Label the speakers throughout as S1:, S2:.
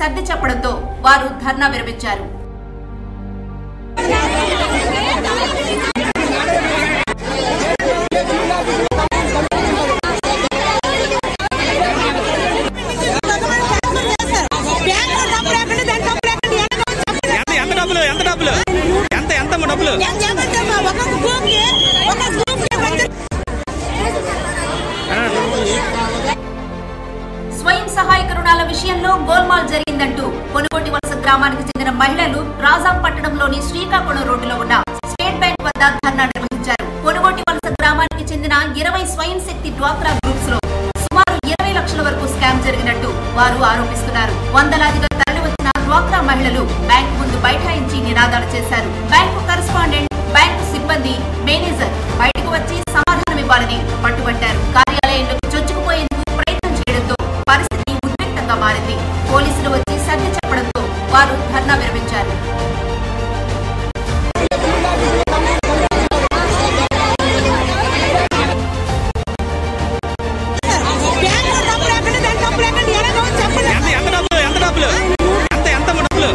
S1: సర్ది చెప్పడంతో వారు ధర్నా విరమించారు
S2: ఎంత ఎంత డబ్బులు ఎంత డబ్బులు ఎంత ఎంత అమ్మ డబ్బులు
S1: స్వయం సహాయక రుణాల విషయంలో గోల్మాల్ జరిగిందంటూ కొనుగోటి వలస గ్రామానికి చెందిన మహిళలు రాజాం పట్టణంలోని శ్రీకాకుళం రోడ్డులో ఉన్న స్టేట్ బ్యాంక్ వద్ద ధర్నా నిర్వహించారు కొనుగోటి వలస గ్రామానికి చెందిన ఇరవై స్వయం శక్తి డ్వాక్రా గ్రూప్స్ లో సుమారు ఇరవై లక్షల వరకు స్కామ్ జరిగినట్టు వారు ఆరోపిస్తున్నారు వందలాదిగా తరలి వచ్చిన డ్వాక్రా మహిళలు బ్యాంకు ముందు బైఠాయించి నినాదాలు చేశారు బ్యాంకు కరెస్పాండెంట్ బ్యాంకు సిబ్బంది మేనేజర్ బయటకు వచ్చి సమాధానం ఇవ్వాలని పట్టుబట్టారు కార్యాలయంలోకి చొచ్చుకుపోయేందుకు ప్రయత్నం చేయడంతో పరిస్థితి ఉద్రిక్తంగా మారింది పోలీసులు వచ్చి సర్ది చెప్పడంతో వారు ధర్నా విరమించారు
S2: ఎంత ఎంత డబ్బులు ఎంత డబ్బులు ఎంత ఎంత అమ్మ డబ్బులు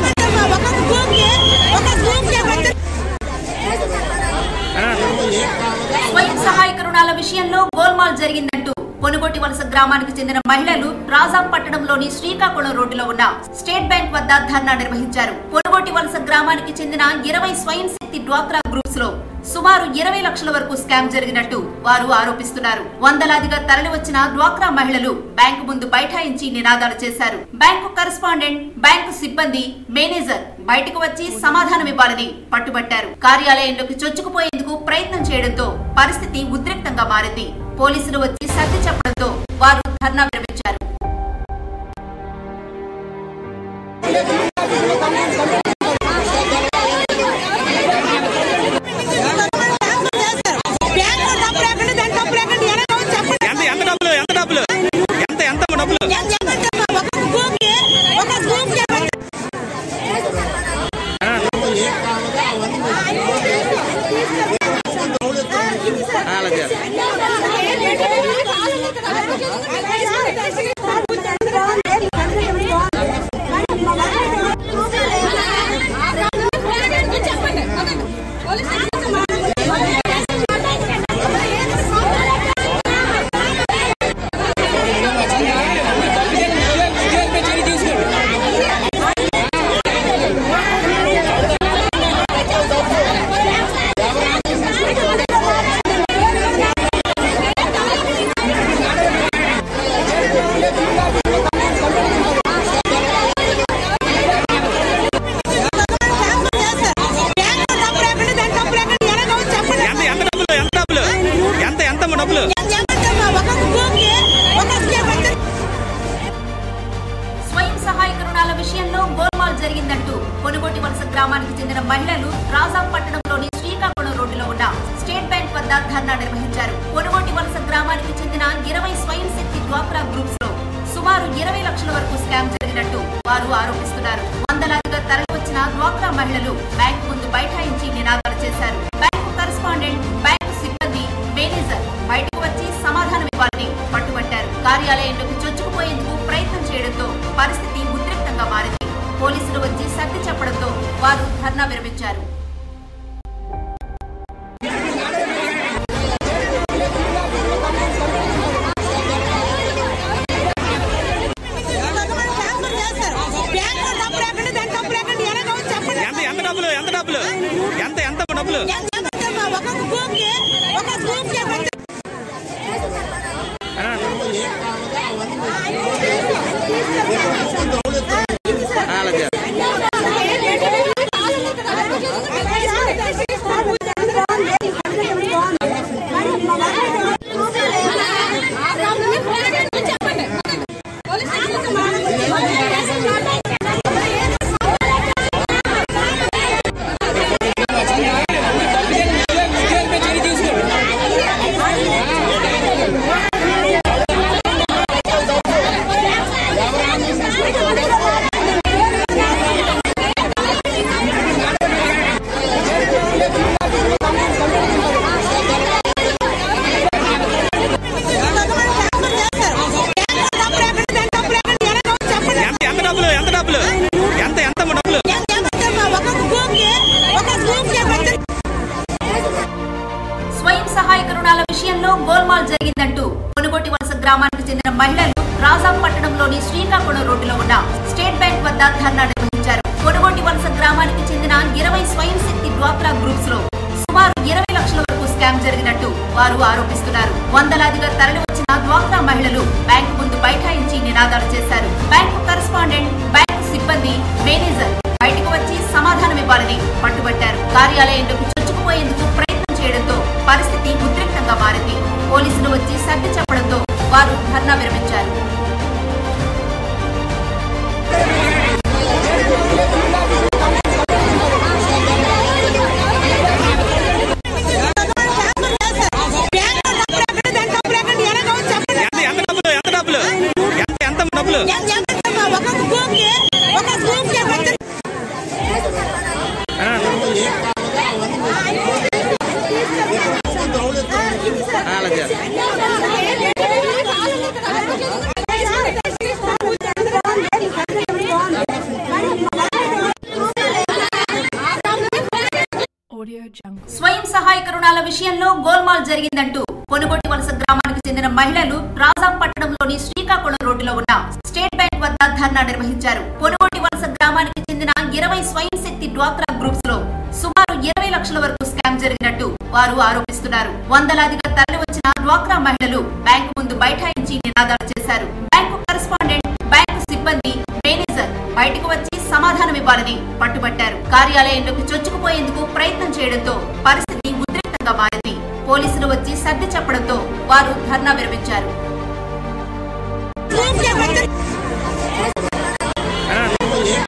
S1: స్వయం సహాయక రుణాల విషయంలో గోల్మాల్ జరిగిందంటూ పొనుగోటి వలస గ్రామానికి చెందిన మహిళలు రాజాం పట్టణంలోని శ్రీకాకుళం రోడ్డులో ఉన్న స్టేట్ బ్యాంక్ వద్ద ధర్నా నిర్వహించారు పొనుగోటి వలస గ్రామానికి చెందిన ఇరవై స్వయం శక్తి డ్వాక్రా గ్రూప్స్ లో సుమారు ఇరవై లక్షల వరకు స్కామ్ జరిగినట్టు వారు ఆరోపిస్తున్నారు వందలాదిగా తరలి వచ్చిన డ్వాక్రా మహిళలు బ్యాంకు ముందు బైఠాయించి నినాదాలు చేశారు బ్యాంకు కరెస్పాండెంట్ బ్యాంకు సిబ్బంది మేనేజర్ బయటకు వచ్చి సమాధానం ఇవ్వాలని పట్టుబట్టారు కార్యాలయంలోకి చొచ్చుకుపోయేందుకు ప్రయత్నం చేయడంతో పరిస్థితి ఉద్రిక్తంగా మారింది పోలీసులు వచ్చి సర్ది చెప్పడంతో వారు ధర్నా విరమించారు
S2: ఎంత ఎంత డబ్బులు ఎంత డబ్బులు ఎంత ఎంత అమ్మ డబ్బులు అలాగే ఎంత ఎంత డబ్బులు ఎంత డబ్బులు ఎంత ఎంత అమ్మ డబ్బులు
S1: స్వయం సహాయక రుణాల విషయంలో గోల్మాల్ జరిగిందంటూ కొనుగోటి వలస గ్రామానికి చెందిన మహిళలు రాజాం పట్టణంలోని శ్రీకాకుళం రోడ్డులో ఉన్న స్టేట్ బ్యాంక్ వద్ద ధర్నా నిర్వహించారు కొనుగోటి వలస గ్రామానికి చెందిన ఇరవై స్వయం శక్తి డ్వాక్రా గ్రూప్స్ లో సుమారు ఇరవై లక్షల వరకు స్కామ్ జరిగినట్టు వారు ఆరోపిస్తున్నారు వందలాదిగా తరలి వచ్చిన డ్వాక్రా మహిళలు బ్యాంకు ముందు బైఠాయించి నినాదాలు చేశారు బ్యాంకు కరెస్పాండెంట్ బ్యాంకు సిబ్బంది మేనేజర్ బయటకు వచ్చి సమాధానం ఇవ్వాలని పట్టుబట్టారు కార్యాలయంలోకి చొచ్చుకుపోయేందుకు ప్రయత్నం చేయడంతో పరిస్థితి ఉద్రిక్తంగా మారింది పోలీసులు వచ్చి సర్ది చెప్పడంతో వారు ధర్నా విరమించారు
S2: ఎంత ఎంత డబ్బులు ఎంత డబ్బులు ఎంత ఎంత అమ్మ డబ్బులు అలాగే
S1: గ్రామానికి చెందిన మహిళలు రాజాం పట్టణంలోని శ్రీకాకుళం రోడ్డులో ఉన్న స్టేట్ బ్యాంక్ వద్ద ధర్నా నిర్వహించారు కొనుగోటి వలస గ్రామానికి చెందిన ఇరవై స్వయం శక్తి డ్వాక్రా గ్రూప్స్ లో సుమారు ఇరవై లక్షల వరకు స్కామ్ జరిగినట్టు వారు ఆరోపిస్తున్నారు వందలాదిగా తరలి వచ్చిన డ్వాక్రా మహిళలు బ్యాంకు ముందు బైఠాయించి నినాదాలు చేశారు బ్యాంకు కరెస్పాండెంట్ బ్యాంకు సిబ్బంది మేనేజర్ బయటకు వచ్చి సమాధానమివ్వాలని పట్టుబట్టారు కార్యాలయంలోకి చొచ్చుకుపోయేందుకు ప్రయత్నం చేయడంతో పరిస్థితి ఉద్రిక్తంగా మారింది పోలీసులు వచ్చి సర్ది చెప్పడంతో వారు ధర్నా విరమించారు
S2: ఎంత ఎంత డబ్బులు ఎంత డబ్బులు ఎంత ఎంత డబ్బులు ఆ, ఆ, అలాగే
S3: Audio Jungle.
S1: స్వయం సహాయక రుణాల విషయంలో గోల్మాల్ జరిగిందంటూ కొనుగోటి వలస గ్రామానికి చెందిన మహిళలు రాజాం పట్టణంలోని శ్రీకాకుళం రోడ్డులో ఉన్న స్టేట్ బ్యాంక్ వద్ద ధర్నా నిర్వహించారు కొనుగోటి వలస గ్రామానికి చెందిన ఇరవై స్వయం శక్తి డ్వాక్రా గ్రూప్స్ లో సుమారు ఇరవై లక్షల వరకు స్కామ్ జరిగినట్టు వారు ఆరోపిస్తున్నారు వందలాదిగా తరలి వచ్చిన డ్వాక్రా మహిళలు బ్యాంకు ముందు బైఠాయించి నినాదాలు చేశారు బ్యాంకు కరెస్పాండెంట్ బ్యాంకు సిబ్బంది మేనేజర్ బయటకు వచ్చి సమాధానమివ్వాలని పట్టుబట్టారు కార్యాలయంలోకి చొచ్చుకుపోయేందుకు ప్రయత్నం చేయడంతో పరిస్థితి ఉద్రిక్తంగా మారింది పోలీసులు వచ్చి సర్ది చెప్పడంతో వారు ధర్నా విరమించారు